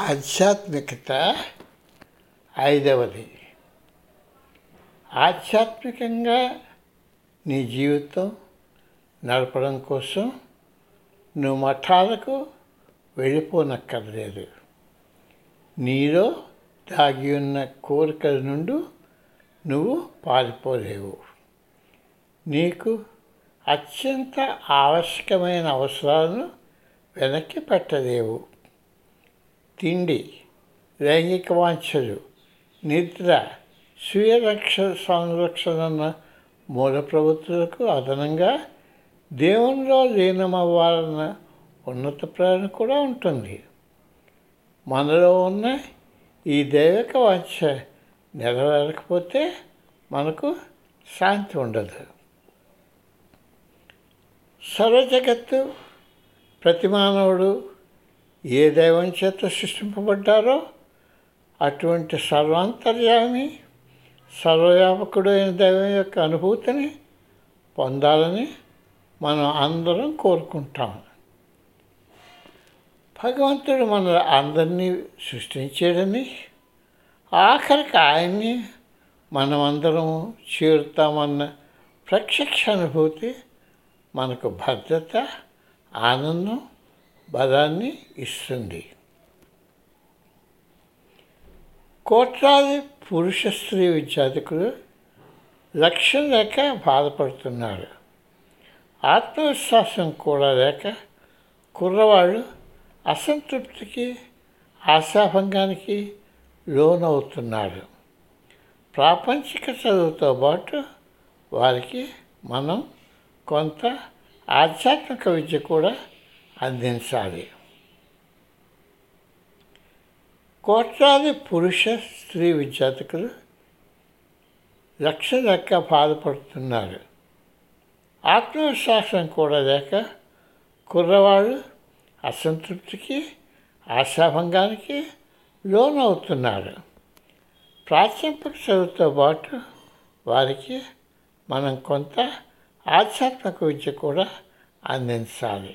ఆధ్యాత్మికత ఐదవది ఆధ్యాత్మికంగా నీ జీవితం నడపడం కోసం నువ్వు మఠాలకు వెళ్ళిపోనక్కర్లేదు నీలో దాగి ఉన్న కోరికల నుండి నువ్వు పారిపోలేవు నీకు అత్యంత ఆవశ్యకమైన అవసరాలను వెనక్కి పెట్టలేవు తిండి లైంగిక వాంఛలు నిద్ర స్వీయ రక్ష సంరక్షణ మూల ప్రవృత్తులకు అదనంగా దేవునిలో లీనమవ్వాలన్న ఉన్నత ప్రేరణ కూడా ఉంటుంది మనలో ఉన్న ఈ దైవిక వాంఛ నెరవేరకపోతే మనకు శాంతి ఉండదు సర్వజగత్తు ప్రతి మానవుడు ఏ దైవం చేత సృష్టింపబడ్డారో అటువంటి సర్వాంతర్యామి సర్వవ్యాపకుడైన దైవం యొక్క అనుభూతిని పొందాలని మనం అందరం కోరుకుంటాం భగవంతుడు మన అందరినీ సృష్టించాడని ఆఖరికి ఆయన్ని మనమందరం చేరుతామన్న ప్రత్యక్ష అనుభూతి మనకు భద్రత ఆనందం బలాన్ని ఇస్తుంది కోట్లాది పురుష స్త్రీ విద్యార్థికులు లక్ష్యం లేక బాధపడుతున్నారు ఆత్మవిశ్వాసం కూడా లేక కుర్రవాళ్ళు అసంతృప్తికి ఆశాభంగానికి లోనవుతున్నారు ప్రాపంచిక చదువుతో పాటు వారికి మనం కొంత ఆధ్యాత్మిక విద్య కూడా అందించాలి కోట్లాది పురుష స్త్రీ విద్యార్థికులు లక్ష లెక్క బాధపడుతున్నారు ఆత్మవిశ్వాసం కూడా లేక కుర్రవాళ్ళు అసంతృప్తికి ఆశాభంగానికి లోనవుతున్నారు ప్రాథమిక చదువుతో పాటు వారికి మనం కొంత ఆధ్యాత్మిక విద్య కూడా అందించాలి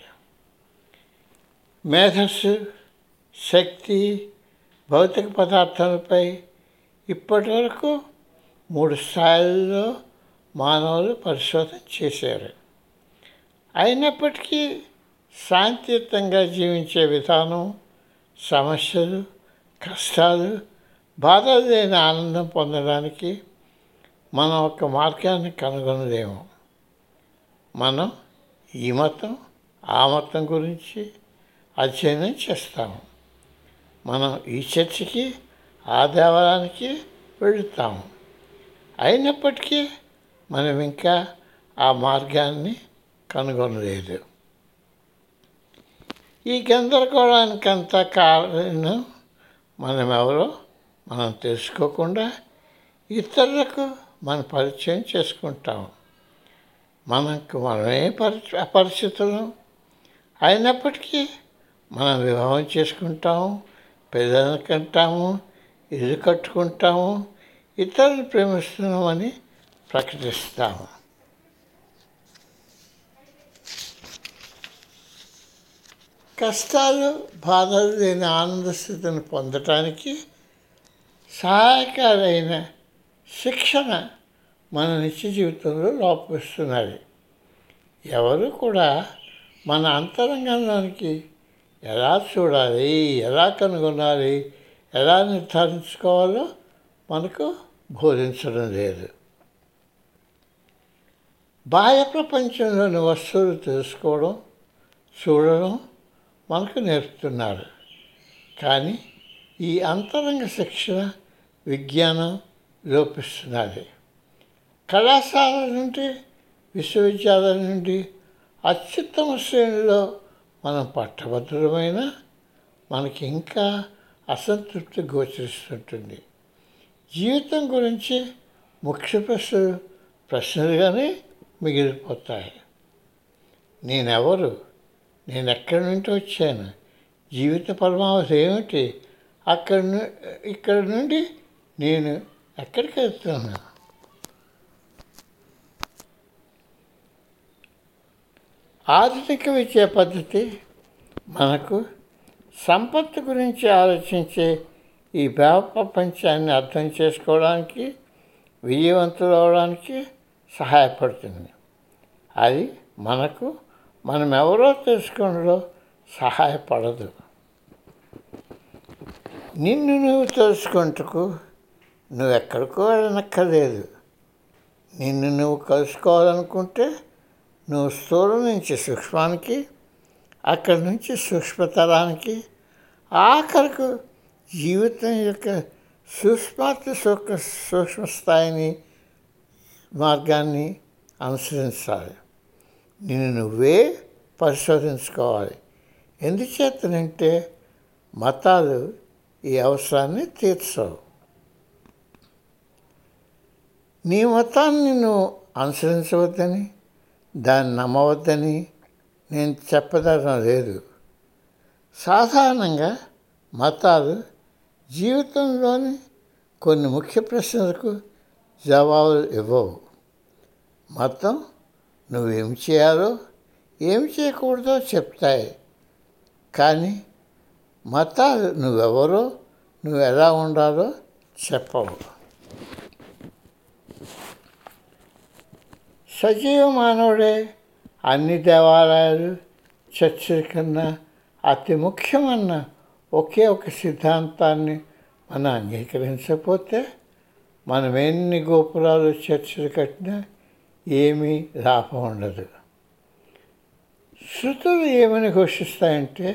మేధస్సు శక్తి భౌతిక పదార్థాలపై ఇప్పటి వరకు మూడు స్థాయిల్లో మానవులు పరిశోధన చేశారు అయినప్పటికీ శాంతియుతంగా జీవించే విధానం సమస్యలు కష్టాలు బాధ లేని ఆనందం పొందడానికి మనం ఒక మార్గాన్ని కనుగొనలేము మనం ఈ మతం ఆ మతం గురించి అధ్యయనం చేస్తాము మనం ఈ చర్చికి ఆ దేవాలయానికి వెళుతాము అయినప్పటికీ మనం ఇంకా ఆ మార్గాన్ని కనుగొనలేదు ఈ గందరగోళానికంతా కారణం మనం ఎవరో మనం తెలుసుకోకుండా ఇతరులకు మన పరిచయం చేసుకుంటాము మనకు మనమే పరిచ అపరిచితులం అయినప్పటికీ మనం వివాహం చేసుకుంటాము పిల్లలను కంటాము ఇల్లు కట్టుకుంటాము ఇతరులు ప్రేమిస్తున్నామని ప్రకటిస్తాము కష్టాలు బాధలు లేని ఆనంద స్థితిని పొందటానికి సహాయకారైన శిక్షణ మన నిత్య జీవితంలో లోపిస్తున్నది ఎవరు కూడా మన అంతరంగంలోనికి ఎలా చూడాలి ఎలా కనుగొనాలి ఎలా నిర్ధారించుకోవాలో మనకు బోధించడం లేదు బాహ్య ప్రపంచంలోని వస్తువులు తెలుసుకోవడం చూడడం మనకు నేర్పుతున్నారు కానీ ఈ అంతరంగ శిక్షణ విజ్ఞానం లోపిస్తున్నది కళాశాల నుండి విశ్వవిద్యాలయం నుండి అత్యుత్తమ శ్రేణిలో మనం పట్టభద్రమైన మనకి ఇంకా అసంతృప్తి గోచరిస్తుంటుంది జీవితం గురించి ముఖ్య ప్రశ్నలు ప్రశ్నలుగానే మిగిలిపోతాయి నేనెవరు నేను ఎక్కడి నుండి వచ్చాను జీవిత పరమావధి ఏమిటి అక్కడి ను ఇక్కడ నుండి నేను ఎక్కడికి వెళ్తున్నాను ఆధునిక విద్యా పద్ధతి మనకు సంపత్తు గురించి ఆలోచించే ఈ భావ ప్రపంచాన్ని అర్థం చేసుకోవడానికి విజయవంతులు అవడానికి సహాయపడుతుంది అది మనకు మనం ఎవరో తెలుసుకోవడంలో సహాయపడదు నిన్ను నువ్వు తెలుసుకుంటకు నువ్వెక్కడికో వెళ్ళనక్కర్లేదు నిన్ను నువ్వు కలుసుకోవాలనుకుంటే నువ్వు స్థూలం నుంచి సూక్ష్మానికి అక్కడి నుంచి సూక్ష్మతరానికి ఆఖరకు జీవితం యొక్క సూక్ష్మాతి సూక్ష్మ సూక్ష్మ స్థాయిని మార్గాన్ని అనుసరించాలి నిన్ను నువ్వే పరిశోధించుకోవాలి ఎందుచేతనంటే మతాలు ఈ అవసరాన్ని తీర్చవు నీ మతాన్ని నువ్వు అనుసరించవద్దని దాన్ని నమ్మవద్దని నేను చెప్పదడం లేదు సాధారణంగా మతాలు జీవితంలోని కొన్ని ముఖ్య ప్రశ్నలకు జవాబులు ఇవ్వవు మతం నువ్వేం చేయాలో ఏమి చేయకూడదో చెప్తాయి కానీ మతాలు నువ్వెవరో నువ్వు ఎలా ఉండాలో చెప్పవు సజీవ మానవుడే అన్ని దేవాలయాలు చర్చిల కన్నా అతి ముఖ్యమైన ఒకే ఒక సిద్ధాంతాన్ని మనం అంగీకరించకపోతే మనం ఎన్ని గోపురాలు చర్చలు కట్టినా ఏమీ లాభం ఉండదు శృతులు ఏమని ఘోషిస్తాయంటే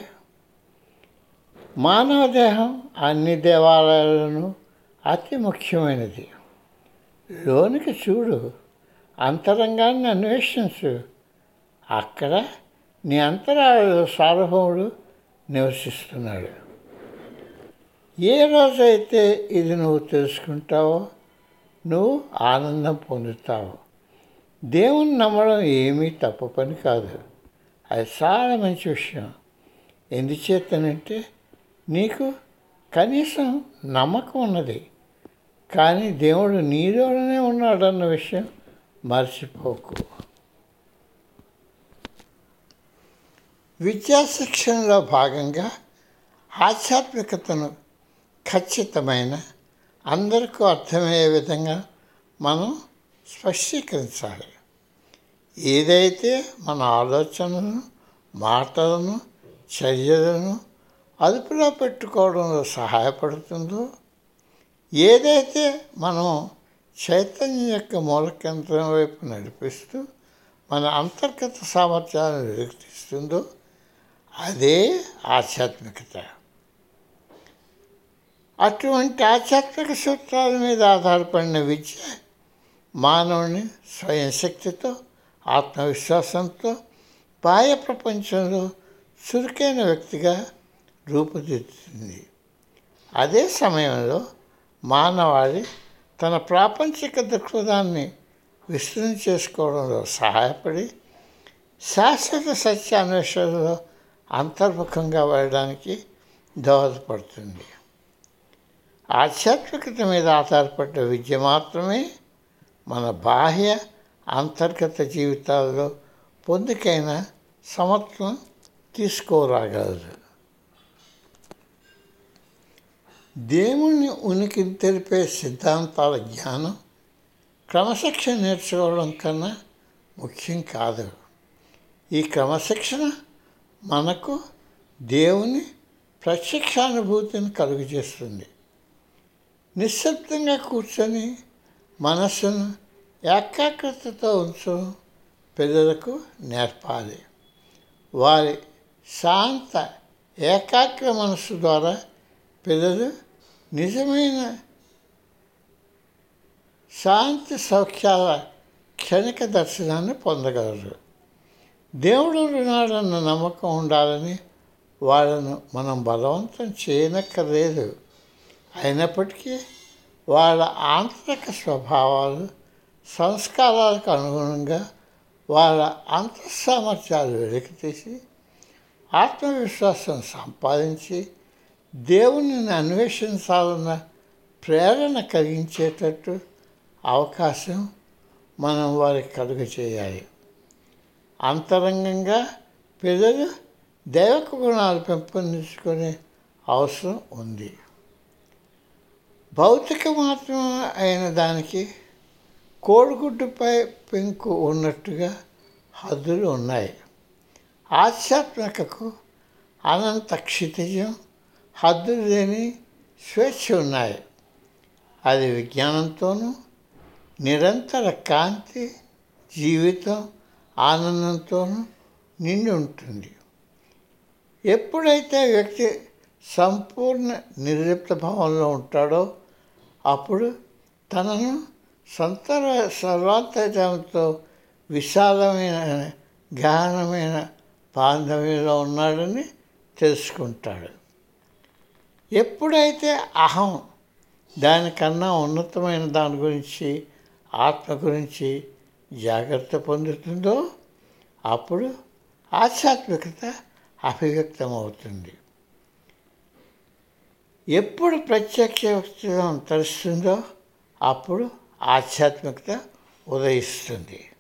మానవ దేహం అన్ని దేవాలయాలను అతి ముఖ్యమైనది లోనికి చూడు అంతరంగాన్ని అన్వేషించు అక్కడ నీ అంతరాలలో సార్వభౌముడు నివసిస్తున్నాడు ఏ రోజైతే ఇది నువ్వు తెలుసుకుంటావో నువ్వు ఆనందం పొందుతావు దేవుని నమ్మడం ఏమీ తప్పు పని కాదు అది చాలా మంచి విషయం ఎందుచేతనంటే నీకు కనీసం నమ్మకం ఉన్నది కానీ దేవుడు నీలోనే ఉన్నాడన్న విషయం మర్చిపోకు విద్యా శిక్షణలో భాగంగా ఆధ్యాత్మికతను ఖచ్చితమైన అందరికీ అర్థమయ్యే విధంగా మనం స్పష్టీకరించాలి ఏదైతే మన ఆలోచనలను మాటలను చర్యలను అదుపులో పెట్టుకోవడంలో సహాయపడుతుందో ఏదైతే మనం చైతన్యం యొక్క మూల కేంద్రం వైపు నడిపిస్తూ మన అంతర్గత సామర్థ్యాలను వెలికితీస్తుందో అదే ఆధ్యాత్మికత అటువంటి ఆధ్యాత్మిక సూత్రాల మీద ఆధారపడిన విద్య మానవుని స్వయం శక్తితో ఆత్మవిశ్వాసంతో బాహ్య ప్రపంచంలో చురుకైన వ్యక్తిగా రూపుదిద్దుతుంది అదే సమయంలో మానవాళి తన ప్రాపంచిక దృక్పథాన్ని విస్తృతం చేసుకోవడంలో సహాయపడి శాశ్వత సత్యాన్వేషణలో అంతర్ముఖంగా వెళ్ళడానికి దోహదపడుతుంది ఆధ్యాత్మికత మీద ఆధారపడ్డ విద్య మాత్రమే మన బాహ్య అంతర్గత జీవితాల్లో పొందికైన సమత్వం తీసుకోరాగలదు దేవుని ఉనికిని తెలిపే సిద్ధాంతాల జ్ఞానం క్రమశిక్షణ నేర్చుకోవడం కన్నా ముఖ్యం కాదు ఈ క్రమశిక్షణ మనకు దేవుని ప్రత్యక్షానుభూతిని కలుగజేస్తుంది నిశ్శబ్దంగా కూర్చొని మనస్సును ఏకాగ్రతతో ఉంచడం పిల్లలకు నేర్పాలి వారి శాంత ఏకాగ్ర మనస్సు ద్వారా పిల్లలు నిజమైన శాంతి సౌఖ్యాల క్షణిక దర్శనాన్ని పొందగలరు దేవుడు ఉన్నాడన్న నమ్మకం ఉండాలని వాళ్ళను మనం బలవంతం చేయనక్కర్లేదు అయినప్పటికీ వాళ్ళ ఆంతరిక స్వభావాలు సంస్కారాలకు అనుగుణంగా వాళ్ళ అంతఃసామర్థ్యాలు వెలికితీసి ఆత్మవిశ్వాసం సంపాదించి దేవునిని అన్వేషించాలన్న ప్రేరణ కలిగించేటట్టు అవకాశం మనం వారికి కలుగ చేయాలి అంతరంగంగా పిల్లలు దైవక గుణాలు పెంపొందించుకునే అవసరం ఉంది భౌతిక మాత్రం అయిన దానికి కోడిగుడ్డుపై పెంకు ఉన్నట్టుగా హద్దులు ఉన్నాయి ఆధ్యాత్మికకు అనంత క్షితిజం హద్దులు లేని స్వేచ్ఛ ఉన్నాయి అది విజ్ఞానంతోనూ నిరంతర కాంతి జీవితం ఆనందంతోనూ నిండి ఉంటుంది ఎప్పుడైతే వ్యక్తి సంపూర్ణ నిర్లిప్త భావంలో ఉంటాడో అప్పుడు తనను సంతర సర్వాంతర్యంతో విశాలమైన గహనమైన బాంధవ్యంలో ఉన్నాడని తెలుసుకుంటాడు ఎప్పుడైతే అహం దానికన్నా ఉన్నతమైన దాని గురించి ఆత్మ గురించి జాగ్రత్త పొందుతుందో అప్పుడు ఆధ్యాత్మికత అభివ్యక్తమవుతుంది ఎప్పుడు ప్రత్యక్ష వ్యక్తిత్వం తెలుస్తుందో అప్పుడు ఆధ్యాత్మికత ఉదయిస్తుంది